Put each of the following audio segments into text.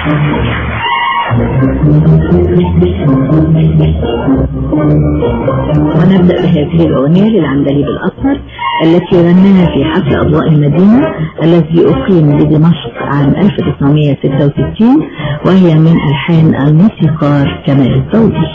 ونبدأ بهذه الأغنية للعندليب الأصفر التي غناها في حفل أضواء المدينة الذي أقيم بدمشق عام 1966 وهي من ألحان الموسيقار كمال الزوجي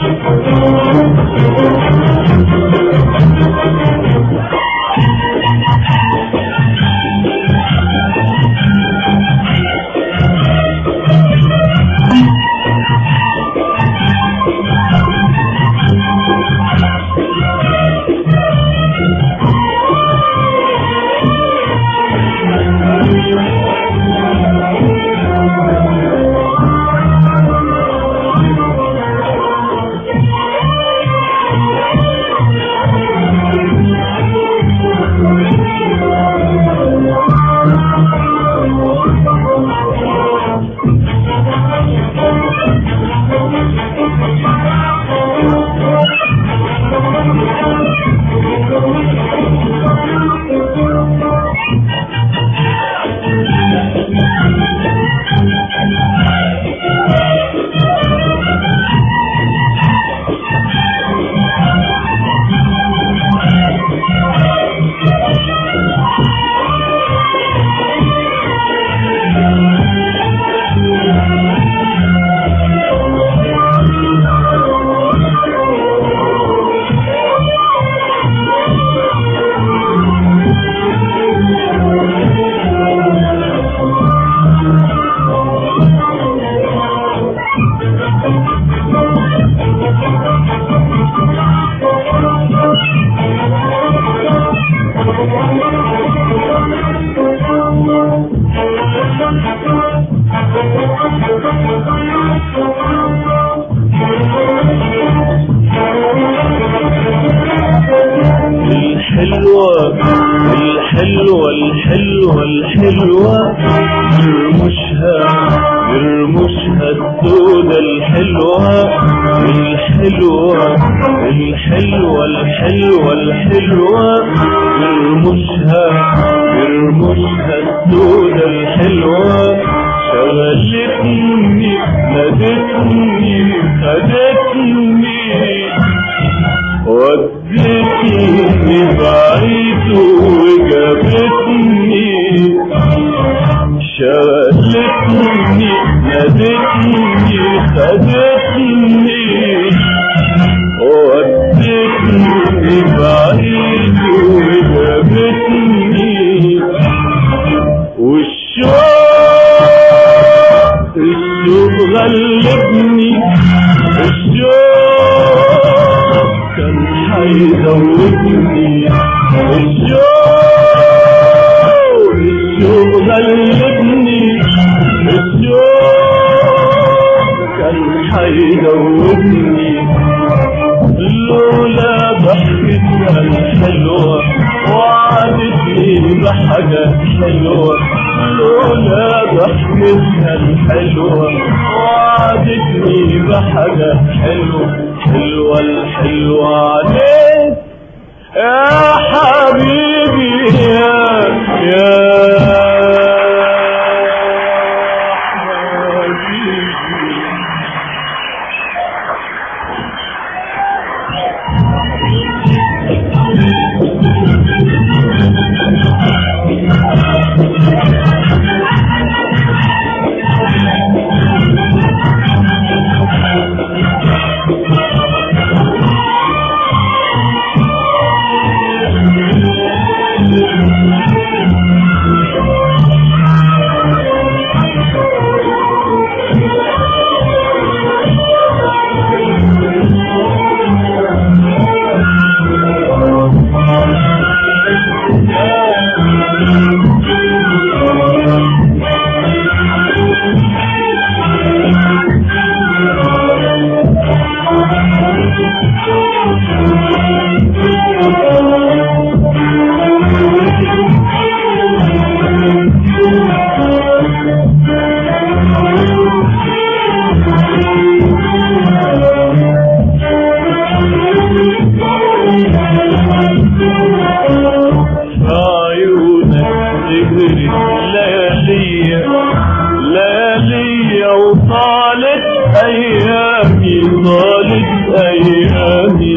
أيامي طالت أيامي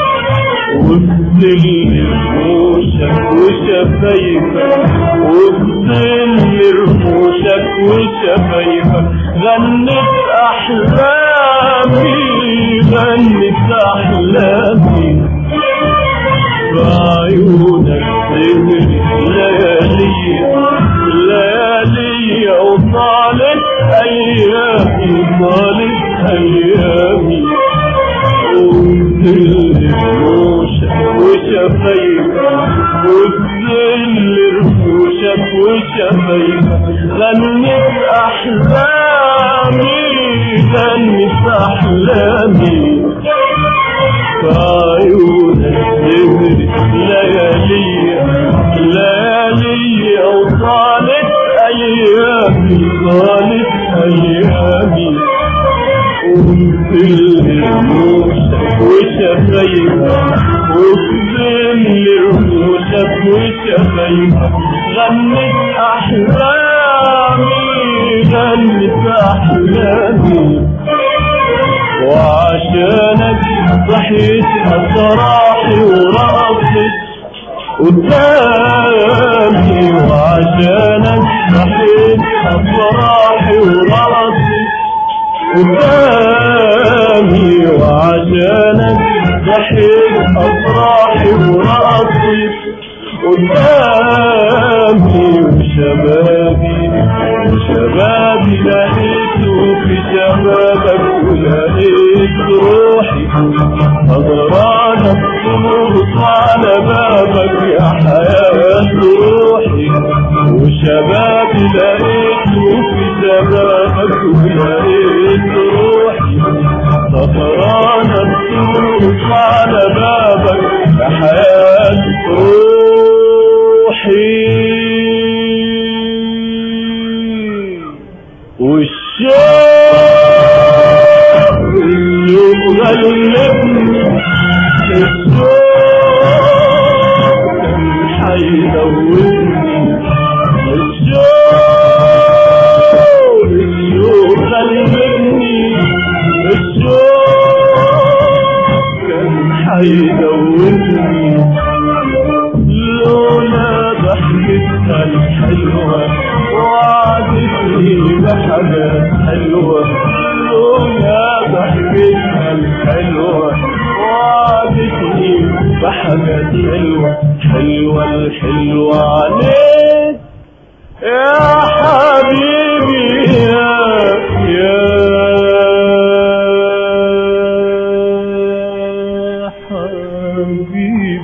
وبظل رموشك وشفايفك وبظل رموشك وشفايفك غنت أحلامي غنت أحلامي بعيونك سهر ليالي ليالي وطالت أيامي طالت أيامي وبظل رموشك وشفايفك وبظل رموشك وشفايفك غنت أحلامي غنت أحلامي بعيونك سهر ليالي ليالي وطالت أيامي طالت أيامي وبظل رموشك وشفايفك وبظل رموشك وشفايفك غنت أحلامي غنت أحلامي وعشانك صحيت أفراحي ورقصت قدامي وعشانك صحيت أفراحي ورقصت قدامي وعشانك صحيت أفراحي ورقصت قدامي وشبابي وشبابي لقيته في شبابك ولقيت روحي أضرانك تموت على بابك يا حياة روحي وشبابي لقيته في شبابك ولقيت روحي سهرانك تموت على بابك يا حياة روحي والشوق الشوق غلبني الشوق كان حيدوبني الشوق الشوق غلبني الشوق كان حيدوبني لولا ضحكتها الحلوة وعدتني بحاجات حلوة لولا ضحكتها الحلوة وعدتني بحاجات حلوة حلوة الحلوة عليك يا حبيبي يا يا حبيبي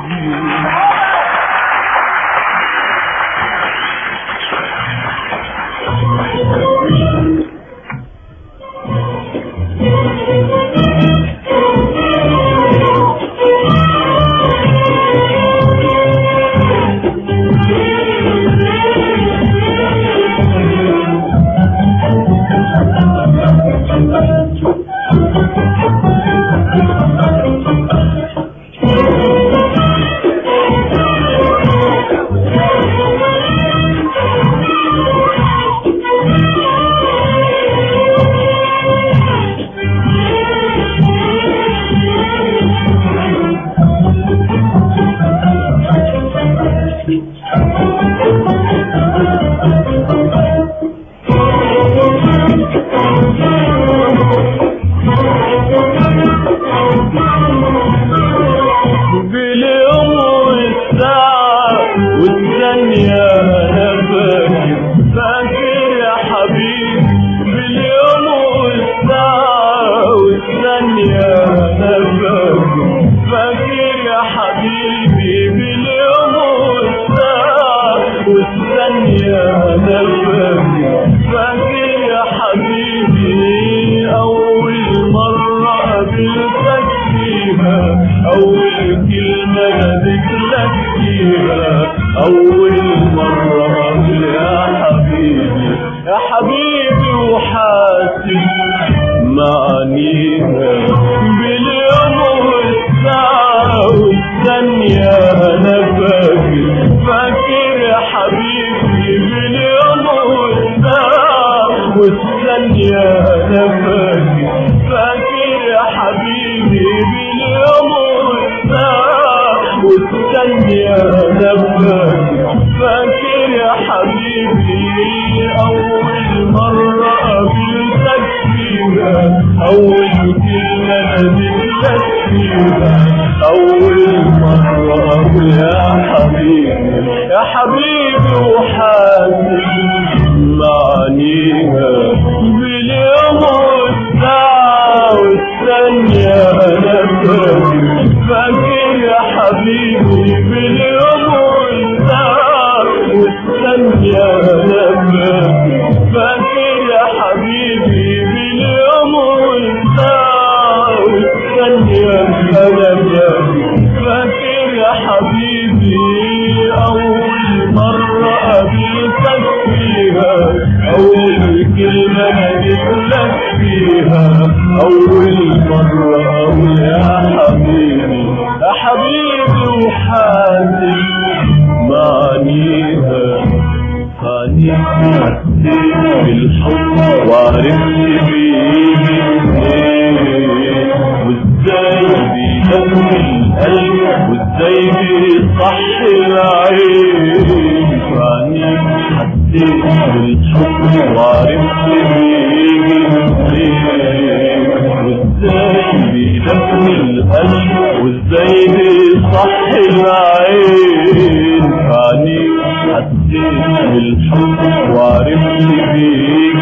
باليوم والساعة والثانية أنا فاكر فاكر يا حبيبي باليوم والساعة والثانية أنا فاكر فاكر يا حبيبي باليوم والساعة والثانية أنا فاكر فاكر يا حبيبي أول مرة قابلتك فيها أول كلمة ناديت لك فيها أول مرة يا حبيبي يا حبيبي وحاسس معنيها باليوم والساعة والثانية أنا فاكر فاكر يا حبيبي باليوم والساعة والثانية انا فاكر فاكر يا حبيبي باليوم والساعة والثانية انا فاكر فاكر يا حبيبي اول مرة قابلتك فيها اول كلمة نزلت فيها اول مرة يا حبيبي يا حبيبي وحاسس معنيها باليوم والساعة والثانية أنا فاكر فاكر يا حبيبي باليوم والساعة والثانية أنا فاكر فاكر يا حبيبي باليوم والساعة والثانية أنا فاكر فاكر يا حبيبي أول مرة قابلتك فيها أول كلمة نجدلك فيها أول مرة أقول يا حبيبي يا حبيبي وحاسس معنيها خاني حسيت بالحب وعرفت بيه وازاي بيدم القلب وازاي بيصح العين خاني حسيت بالحب وعرفت بيه وازاي بيدم القلب وازاي بيصح العين خاني حسيت بالحب وعرفت بيه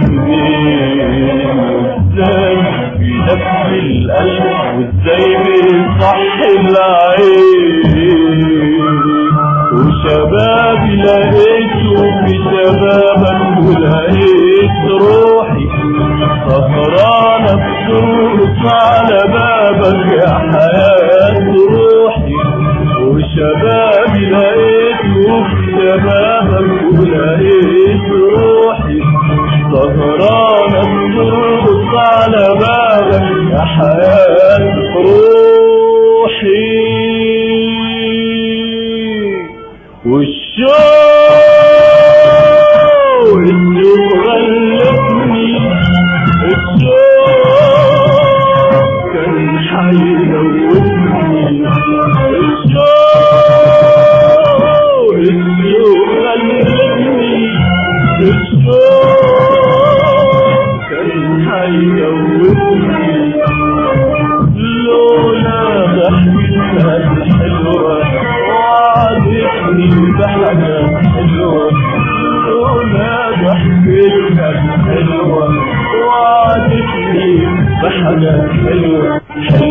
ازاي بنفس القلب وازاي بيصح العين وشبابي لقيته في شبابك ولقيت روحي سهرانة بترقص على بابك يا حياة روحي وشبابي لقيته في شبابك ولقيت روحي سهرانة بترقص على بابك يا حياة روحي والشوق اللي غلبني الشوق كان حيموتني الشوق اللي غلبني الشوق كان حيموتني لولا ضحكتها الحلوة وعدتني بحاجة حلوة لولا ضحكتها الحلوة وعدتني بحاجة حلوة